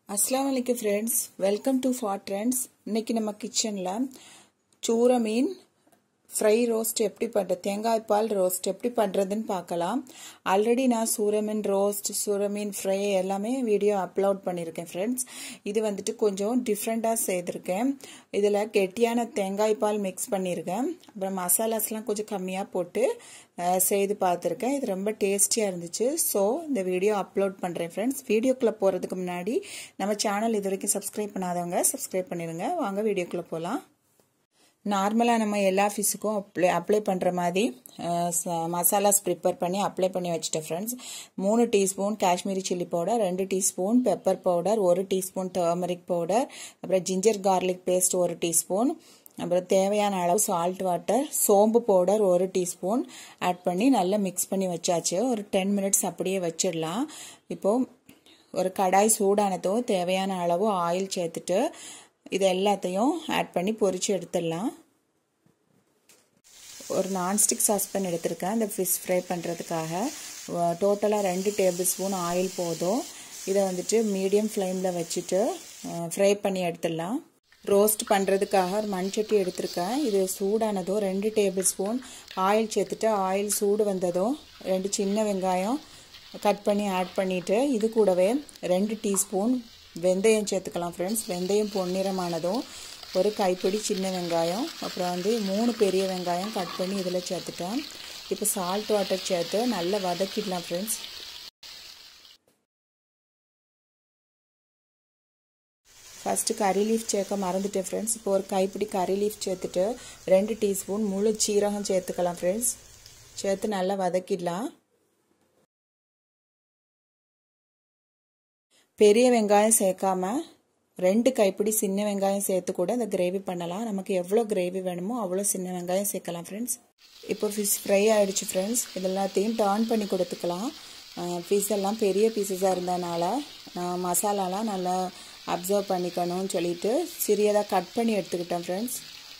அஸ்லாம் வலைக்கம் friends welcome to far trends இன்னைக்கு நம்ம கிச்சனில் சூர மீன் ஃப்ரை ரோஸ்ட் எப்படி பண்ணுற தேங்காய் பால் ரோஸ்ட் எப்படி பண்ணுறதுன்னு பார்க்கலாம் ஆல்ரெடி நான் சூரமீன் ரோஸ்ட் சூரமீன் ஃப்ரை எல்லாமே வீடியோ அப்லோட் பண்ணியிருக்கேன் ஃப்ரெண்ட்ஸ் இது வந்துட்டு கொஞ்சம் டிஃப்ரெண்ட்டாக செய்திருக்கேன் இதில் கெட்டியான தேங்காய் பால் மிக்ஸ் பண்ணியிருக்கேன் அப்புறம் மசாலாஸ்லாம் கொஞ்சம் கம்மியாக போட்டு செய்து பார்த்துருக்கேன் இது ரொம்ப டேஸ்டியாக இருந்துச்சு ஸோ இந்த வீடியோ அப்லோட் பண்ணுறேன் ஃப்ரெண்ட்ஸ் வீடியோக்குள்ளே போகிறதுக்கு முன்னாடி நம்ம சேனல் இது வரைக்கும் சப்ஸ்கிரைப் பண்ணாதவங்க சப்ஸ்கிரைப் பண்ணிடுங்க வாங்க வீடியோக்குள்ளே போகலாம் நார்மலாக நம்ம எல்லா ஃபிஷ்ஷுக்கும் அப்ளை அப்ளை பண்ணுற மாதிரி மசாலாஸ் ப்ரிப்பேர் பண்ணி அப்ளை பண்ணி வச்சுட்டேன் ஃப்ரெண்ட்ஸ் மூணு டீஸ்பூன் காஷ்மீரி சில்லி பவுடர் ரெண்டு டீஸ்பூன் பெப்பர் பவுடர் ஒரு டீஸ்பூன் டர்மரிக் பவுடர் அப்புறம் ஜிஞ்சர் கார்லிக் பேஸ்ட் ஒரு டீஸ்பூன் அப்புறம் தேவையான அளவு சால்ட் வாட்டர் சோம்பு பவுடர் ஒரு டீஸ்பூன் ஆட் பண்ணி நல்லா மிக்ஸ் பண்ணி வச்சாச்சு ஒரு டென் மினிட்ஸ் அப்படியே வச்சிடலாம் இப்போது ஒரு கடாய் சூடானதும் தேவையான அளவு ஆயில் சேர்த்துட்டு இது எல்லாத்தையும் ஆட் பண்ணி பொரித்து எடுத்துடலாம் ஒரு நான்ஸ்டிக் சாஸ்பேன் எடுத்திருக்கேன் இந்த ஃபிஷ் ஃப்ரை பண்ணுறதுக்காக டோட்டலாக ரெண்டு டேபிள் ஸ்பூன் ஆயில் போதும் இதை வந்துட்டு மீடியம் ஃப்ளேமில் வச்சுட்டு ஃப்ரை பண்ணி எடுத்துடலாம் ரோஸ்ட் பண்ணுறதுக்காக மண்சட்டி எடுத்திருக்கேன் இது சூடானதும் ரெண்டு டேபிள் ஸ்பூன் ஆயில் சேர்த்துட்டு ஆயில் சூடு வந்ததும் ரெண்டு சின்ன வெங்காயம் கட் பண்ணி ஆட் பண்ணிவிட்டு இது கூடவே ரெண்டு டீஸ்பூன் வெந்தயம் சேர்த்துக்கலாம் ஃப்ரெண்ட்ஸ் வெந்தயம் பொன்னிறமானதும் ஒரு கைப்பிடி சின்ன வெங்காயம் அப்புறம் வந்து மூணு பெரிய வெங்காயம் கட் பண்ணி இதில் சேர்த்துட்டேன் இப்போ சால்ட் வாட்டர் சேர்த்து நல்லா வதக்கிடலாம் ஃப்ரெண்ட்ஸ் ஃபஸ்ட்டு கறி லீஃப் சேர்க்க மறந்துட்டேன் ஃப்ரெண்ட்ஸ் இப்போ ஒரு கைப்பிடி கறி லீஃப் சேர்த்துட்டு ரெண்டு டீஸ்பூன் முழு சீரகம் சேர்த்துக்கலாம் ஃப்ரெண்ட்ஸ் சேர்த்து நல்லா வதக்கிடலாம் பெரிய வெங்காயம் சேர்க்காம ரெண்டு கைப்பிடி சின்ன வெங்காயம் சேர்த்து கூட இந்த கிரேவி பண்ணலாம் நமக்கு எவ்வளோ கிரேவி வேணுமோ அவ்வளோ சின்ன வெங்காயம் சேர்க்கலாம் ஃப்ரெண்ட்ஸ் இப்போ ஃபிஷ் ஃப்ரை ஆகிடுச்சு ஃப்ரெண்ட்ஸ் இதெல்லாத்தையும் டர்ன் பண்ணி கொடுத்துக்கலாம் பீஸ் எல்லாம் பெரிய பீசஸாக இருந்ததுனால மசாலாலாம் நல்லா அப்சர்வ் பண்ணிக்கணும்னு சொல்லிட்டு சிறியதாக கட் பண்ணி எடுத்துக்கிட்டேன் ஃப்ரெண்ட்ஸ்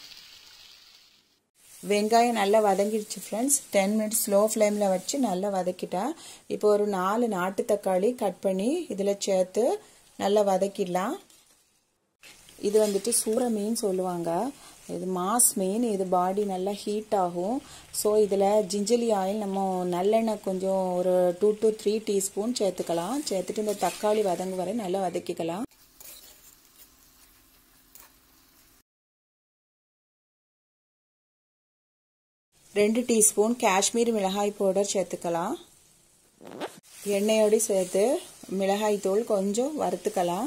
வெங்காயம் நல்லா வதங்கிடுச்சு ஃப்ரெண்ட்ஸ் டென் மினிட்ஸ் ஸ்லோ ஃப்ளேமில் வச்சு நல்லா வதக்கிட்டேன் இப்போ ஒரு நாலு நாட்டு தக்காளி கட் பண்ணி இதில் சேர்த்து நல்லா வதக்கிடலாம் இது வந்துட்டு சூற மீன் சொல்லுவாங்க இது மாஸ் மீன் இது பாடி நல்லா ஹீட் ஆகும் ஸோ இதில் ஜிஞ்சலி ஆயில் நம்ம நல்லெண்ணெய் கொஞ்சம் ஒரு டூ டு த்ரீ டீஸ்பூன் சேர்த்துக்கலாம் சேர்த்துட்டு இந்த தக்காளி வதங்கு வரை நல்லா வதக்கிக்கலாம் ரெண்டு டீஸ்பூன் காஷ்மீர் மிளகாய் பவுடர் சேர்த்துக்கலாம் எண்ணெயோடு சேர்த்து மிளகாய் தூள் கொஞ்சம் வறுத்துக்கலாம்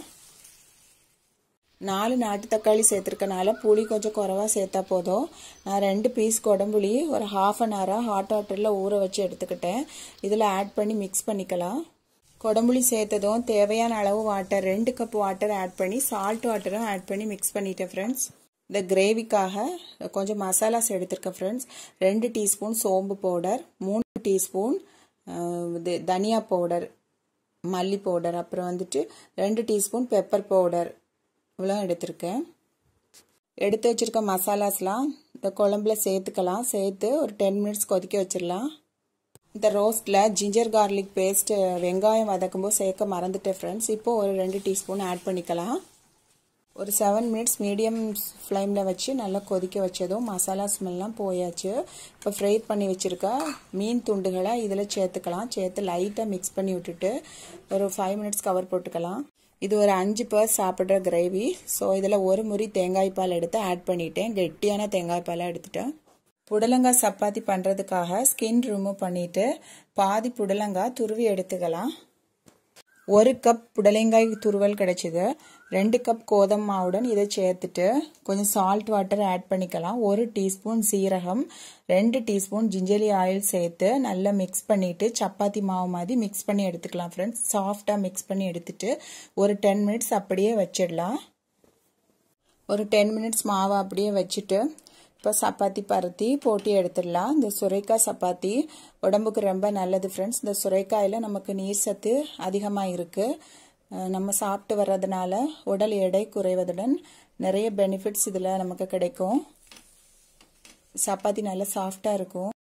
நாலு நாட்டு தக்காளி சேர்த்துருக்கனால புளி கொஞ்சம் குறவா சேர்த்தா போதும் நான் ரெண்டு பீஸ் குடம்புளி ஒரு ஹாஃப் அன் ஹவராக ஹாட் வாட்டரில் ஊற வச்சு எடுத்துக்கிட்டேன் இதில் ஆட் பண்ணி மிக்ஸ் பண்ணிக்கலாம் குடம்புளி சேர்த்ததும் தேவையான அளவு வாட்டர் ரெண்டு கப் வாட்டர் ஆட் பண்ணி சால்ட் வாட்டரும் ஆட் பண்ணி மிக்ஸ் பண்ணிட்டேன் ஃப்ரெண்ட்ஸ் இந்த கிரேவிக்காக கொஞ்சம் மசாலாஸ் எடுத்திருக்கேன் ஃப்ரெண்ட்ஸ் ரெண்டு டீஸ்பூன் சோம்பு பவுடர் மூணு டீஸ்பூன் இது தனியா பவுடர் மல்லி பவுடர் அப்புறம் வந்துட்டு ரெண்டு டீஸ்பூன் பெப்பர் பவுடர் இவ்வளோ எடுத்திருக்கேன் எடுத்து வச்சுருக்க மசாலாஸ்லாம் இந்த குழம்புல சேர்த்துக்கலாம் சேர்த்து ஒரு டென் மினிட்ஸ் கொதிக்க வச்சிடலாம் இந்த ரோஸ்ட்டில் ஜிஞ்சர் கார்லிக் பேஸ்ட் வெங்காயம் வதக்கும்போது சேர்க்க மறந்துட்டேன் ஃப்ரெண்ட்ஸ் இப்போது ஒரு ரெண்டு டீஸ்பூன் ஆட் பண்ணிக்கலாம் ஒரு செவன் மினிட்ஸ் மீடியம் ஃப்ளேமில் வச்சு நல்லா கொதிக்க வச்சதும் மசாலா ஸ்மெல்லாம் போயாச்சு இப்போ ஃப்ரை பண்ணி வச்சுருக்க மீன் துண்டுகளை இதில் சேர்த்துக்கலாம் சேர்த்து லைட்டாக மிக்ஸ் பண்ணி விட்டுட்டு ஒரு ஃபைவ் மினிட்ஸ் கவர் போட்டுக்கலாம் இது ஒரு அஞ்சு பேர் சாப்பிட்ற கிரேவி ஸோ இதில் ஒரு முறி தேங்காய் பால் எடுத்து ஆட் பண்ணிட்டேன் கெட்டியான தேங்காய் பாலாக எடுத்துட்டேன் புடலங்காய் சப்பாத்தி பண்ணுறதுக்காக ஸ்கின் ரிமூவ் பண்ணிவிட்டு பாதி புடலங்காய் துருவி எடுத்துக்கலாம் ஒரு கப் புடலங்காய் துருவல் கிடைச்சிது ரெண்டு கப் கோதம் மாவுடன் இதை சேர்த்துட்டு கொஞ்சம் சால்ட் வாட்டர் ஆட் பண்ணிக்கலாம் ஒரு டீஸ்பூன் சீரகம் ரெண்டு டீஸ்பூன் ஜிஞ்சலி ஆயில் சேர்த்து நல்லா மிக்ஸ் பண்ணிட்டு சப்பாத்தி மாவு மாதிரி மிக்ஸ் பண்ணி எடுத்துக்கலாம் ஃப்ரெண்ட்ஸ் சாஃப்டாக மிக்ஸ் பண்ணி எடுத்துட்டு ஒரு டென் மினிட்ஸ் அப்படியே வச்சிடலாம் ஒரு டென் மினிட்ஸ் மாவை அப்படியே வச்சுட்டு இப்போ சப்பாத்தி பருத்தி போட்டி எடுத்துடலாம் இந்த சுரைக்காய் சப்பாத்தி உடம்புக்கு ரொம்ப நல்லது ஃப்ரெண்ட்ஸ் இந்த சுரைக்காயில் நமக்கு நீர் சத்து அதிகமாக இருக்குது நம்ம சாப்பிட்டு வர்றதுனால உடல் எடை குறைவதுடன் நிறைய பெனிஃபிட்ஸ் இதில் நமக்கு கிடைக்கும் சப்பாத்தி நல்லா சாஃப்டாக இருக்கும்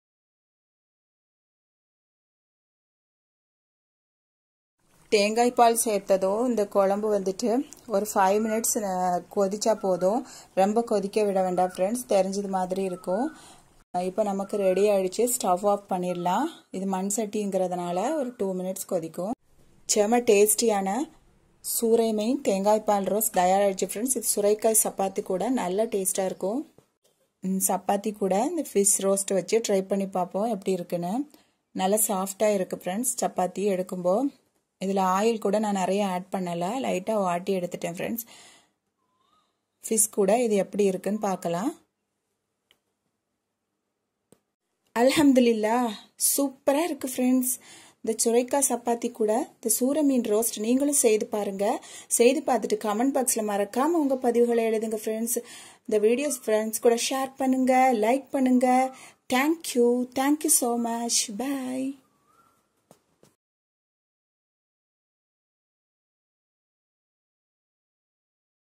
தேங்காய் பால் சேர்த்ததும் இந்த குழம்பு வந்துட்டு ஒரு ஃபைவ் மினிட்ஸ் கொதிச்சா போதும் ரொம்ப கொதிக்க விட வேண்டாம் ஃப்ரெண்ட்ஸ் தெரிஞ்சது மாதிரி இருக்கும் இப்போ நமக்கு ரெடி ஆயிடுச்சு ஸ்டவ் ஆஃப் பண்ணிடலாம் இது மண் சட்டிங்கிறதுனால ஒரு டூ மினிட்ஸ் கொதிக்கும் செம டேஸ்டியான சூறை மீன் தேங்காய் பால் ரோஸ் தயாராகிடுச்சு ஃப்ரெண்ட்ஸ் இது சுரைக்காய் சப்பாத்தி கூட நல்ல டேஸ்ட்டாக இருக்கும் சப்பாத்தி கூட இந்த ஃபிஷ் ரோஸ்ட் வச்சு ட்ரை பண்ணி பார்ப்போம் எப்படி இருக்குன்னு நல்லா சாஃப்டாக இருக்குது ஃப்ரெண்ட்ஸ் சப்பாத்தி எடுக்கும்போது இதில் ஆயில் கூட நான் நிறைய ஆட் பண்ணலை லைட்டாக வாட்டி எடுத்துட்டேன் ஃப்ரெண்ட்ஸ் ஃபிஷ் கூட இது எப்படி இருக்குன்னு பார்க்கலாம் அல்ஹம்துலில்லா சூப்பராக இருக்குது ஃப்ரெண்ட்ஸ் இந்த சுரைக்காய் சப்பாத்தி கூட இந்த சூர மீன் ரோஸ்ட் நீங்களும் செய்து பாருங்க செய்து பார்த்துட்டு கமெண்ட் பாக்ஸில் மறக்காமல் உங்கள் பதிவுகளை எழுதுங்க ஃப்ரெண்ட்ஸ் இந்த வீடியோஸ் ஃப்ரெண்ட்ஸ் கூட ஷேர் பண்ணுங்க லைக் பண்ணுங்க தேங்க்யூ தேங்க்யூ ஸோ மச் பாய்